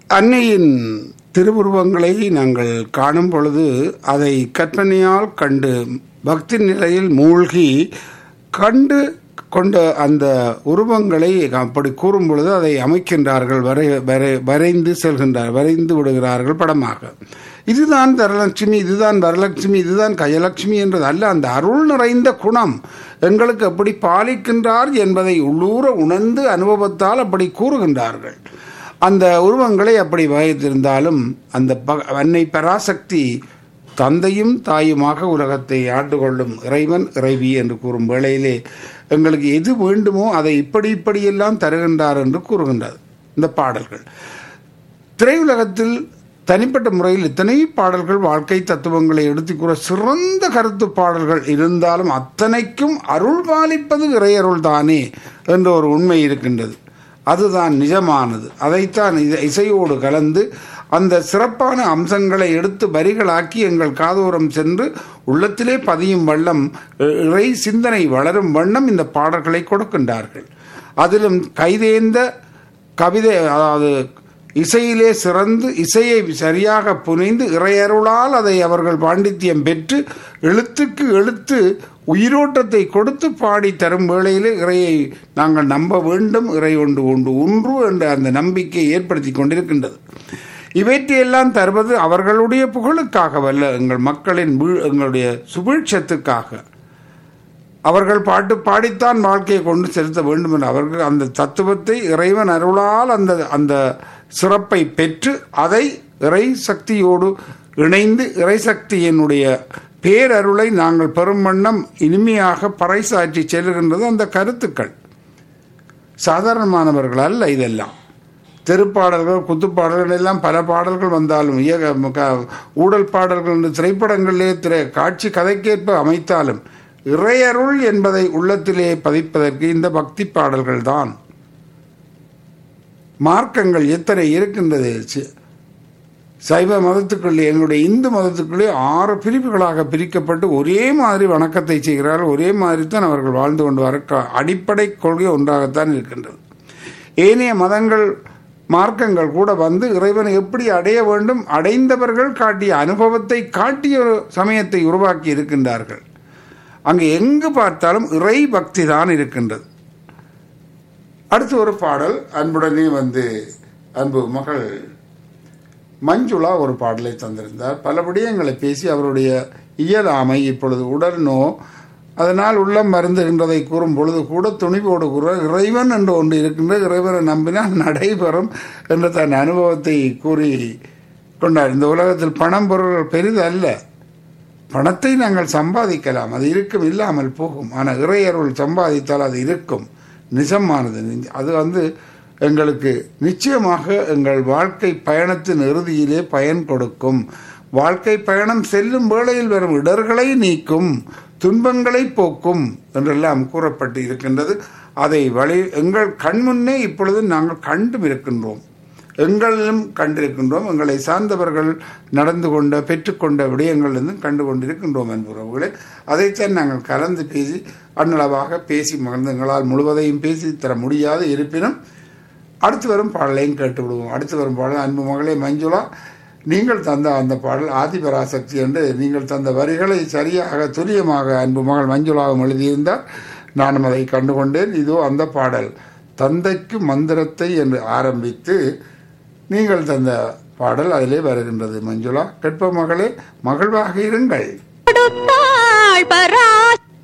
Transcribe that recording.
அன்னையின் திருவுருவங்களை நாங்கள் காணும் பொழுது அதை கற்பனையால் கண்டு பக்தி நிலையில் மூழ்கி கண்டு கொண்ட அந்த உருவங்களை அப்படி கூறும் பொழுது அதை அமைக்கின்றார்கள் வரை வரை வரைந்து செல்கின்றார் வரைந்து விடுகிறார்கள் படமாக இதுதான் தரலட்சுமி இதுதான் வரலட்சுமி இதுதான் கஜலட்சுமி என்றது அல்ல அந்த அருள் நிறைந்த குணம் எங்களுக்கு எப்படி பாலிக்கின்றார் என்பதை உள்ளூர உணர்ந்து அனுபவத்தால் அப்படி கூறுகின்றார்கள் அந்த உருவங்களை அப்படி வகைத்திருந்தாலும் அந்த ப அன்னை பராசக்தி தந்தையும் தாயுமாக உலகத்தை ஆண்டு கொள்ளும் இறைவன் இறைவி என்று கூறும் வேளையிலே எங்களுக்கு எது வேண்டுமோ அதை இப்படி இப்படியெல்லாம் தருகின்றார் என்று கூறுகின்றார் இந்த பாடல்கள் திரையுலகத்தில் தனிப்பட்ட முறையில் இத்தனை பாடல்கள் வாழ்க்கை தத்துவங்களை எடுத்து கூற சிறந்த கருத்து பாடல்கள் இருந்தாலும் அத்தனைக்கும் அருள் பாலிப்பது இறையருள் தானே என்ற ஒரு உண்மை இருக்கின்றது அதுதான் நிஜமானது அதைத்தான் இசையோடு கலந்து அந்த சிறப்பான அம்சங்களை எடுத்து வரிகளாக்கி எங்கள் காதோரம் சென்று உள்ளத்திலே பதியும் வண்ணம் இறை சிந்தனை வளரும் வண்ணம் இந்த பாடல்களை கொடுக்கின்றார்கள் அதிலும் கைதேர்ந்த கவிதை அதாவது இசையிலே சிறந்து இசையை சரியாக புனைந்து இறையருளால் அதை அவர்கள் பாண்டித்யம் பெற்று எழுத்துக்கு எழுத்து உயிரோட்டத்தை கொடுத்து பாடி தரும் வேளையிலே இறையை நாங்கள் நம்ப வேண்டும் இறை ஒன்று உண்டு ஒன்று என்ற அந்த நம்பிக்கை ஏற்படுத்தி கொண்டிருக்கின்றது இவற்றையெல்லாம் தருவது அவர்களுடைய புகழுக்காகவல்ல எங்கள் மக்களின் எங்களுடைய சுபீட்சத்துக்காக அவர்கள் பாட்டு பாடித்தான் வாழ்க்கையை கொண்டு செலுத்த வேண்டும் என்று அவர்கள் அந்த தத்துவத்தை இறைவன் அருளால் அந்த அந்த சிறப்பை பெற்று அதை இறை சக்தியோடு இணைந்து இறைசக்தியினுடைய பேரருளை நாங்கள் பெரும் வண்ணம் இனிமையாக பறைசாற்றி செல்கின்றது அந்த கருத்துக்கள் சாதாரணமானவர்கள் அல்ல இதெல்லாம் தெருப்பாடல்கள் குத்துப்பாடல்கள் எல்லாம் பல பாடல்கள் வந்தாலும் ஊடல் பாடல்கள் என்று திரைப்படங்களிலே திரை காட்சி கதைக்கேற்ப அமைத்தாலும் இறையருள் என்பதை உள்ளத்திலே பதிப்பதற்கு இந்த பக்தி பாடல்கள் தான் மார்க்கங்கள் எத்தனை இருக்கின்றது சைவ மதத்துக்குள்ளே எங்களுடைய இந்து மதத்துக்குள்ளே ஆறு பிரிவுகளாக பிரிக்கப்பட்டு ஒரே மாதிரி வணக்கத்தை செய்கிறார்கள் ஒரே மாதிரி தான் அவர்கள் வாழ்ந்து கொண்டு வர அடிப்படை கொள்கை ஒன்றாகத்தான் இருக்கின்றது ஏனைய மதங்கள் மார்க்கங்கள் கூட வந்து இறைவனை எப்படி அடைய வேண்டும் அடைந்தவர்கள் காட்டிய அனுபவத்தை காட்டிய ஒரு சமயத்தை உருவாக்கி இருக்கின்றார்கள் அங்கு எங்கு பார்த்தாலும் இறை பக்தி தான் இருக்கின்றது அடுத்து ஒரு பாடல் அன்புடனே வந்து அன்பு மகள் மஞ்சுளா ஒரு பாடலை தந்திருந்தார் பல விடயங்களை பேசி அவருடைய இயலாமை இப்பொழுது உடல் நோ அதனால் உள்ளம் மருந்துகின்றதை கூறும் பொழுது கூட துணிவோடு கூற இறைவன் என்று ஒன்று இருக்கின்ற இறைவனை நம்பினால் நடைபெறும் என்ற தன் அனுபவத்தை கூறி கொண்டார் இந்த உலகத்தில் பணம் பொருள்கள் பெரிது அல்ல பணத்தை நாங்கள் சம்பாதிக்கலாம் அது இருக்கும் இல்லாமல் போகும் ஆனால் இறையருள் சம்பாதித்தால் அது இருக்கும் நிஜமானது அது வந்து எங்களுக்கு நிச்சயமாக எங்கள் வாழ்க்கை பயணத்தின் இறுதியிலே பயன் கொடுக்கும் வாழ்க்கை பயணம் செல்லும் வேளையில் வரும் இடர்களை நீக்கும் துன்பங்களை போக்கும் என்றெல்லாம் கூறப்பட்டு இருக்கின்றது அதை வழி எங்கள் கண்முன்னே இப்பொழுது நாங்கள் கண்டும் இருக்கின்றோம் எங்களிலும் கண்டிருக்கின்றோம் எங்களை சார்ந்தவர்கள் நடந்து கொண்ட பெற்றுக்கொண்ட விடயங்களிலிருந்து கண்டு கொண்டிருக்கின்றோம் என்பவர்களே அதைத்தான் நாங்கள் கலந்து பேசி அன்னளவாக பேசி மகிழ்ந்து எங்களால் முழுவதையும் பேசி தர முடியாது இருப்பினும் அடுத்து வரும் பாடலையும் கேட்டு விடுவோம் அடுத்து வரும் பாடல் அன்பு மகளே மஞ்சுளா நீங்கள் தந்த அந்த பாடல் ஆதிபராசக்தி என்று நீங்கள் தந்த வரிகளை சரியாக துல்லியமாக அன்பு மகள் மஞ்சுளாவும் எழுதியிருந்தார் நானும் அதை கண்டுகொண்டேன் இதோ அந்த பாடல் தந்தைக்கு மந்திரத்தை என்று ஆரம்பித்து நீங்கள் தந்த பாடல் அதிலே வருகின்றது மஞ்சுளா கெட்ப மகளே மகிழ்வாக இருங்கள் பராசக்தி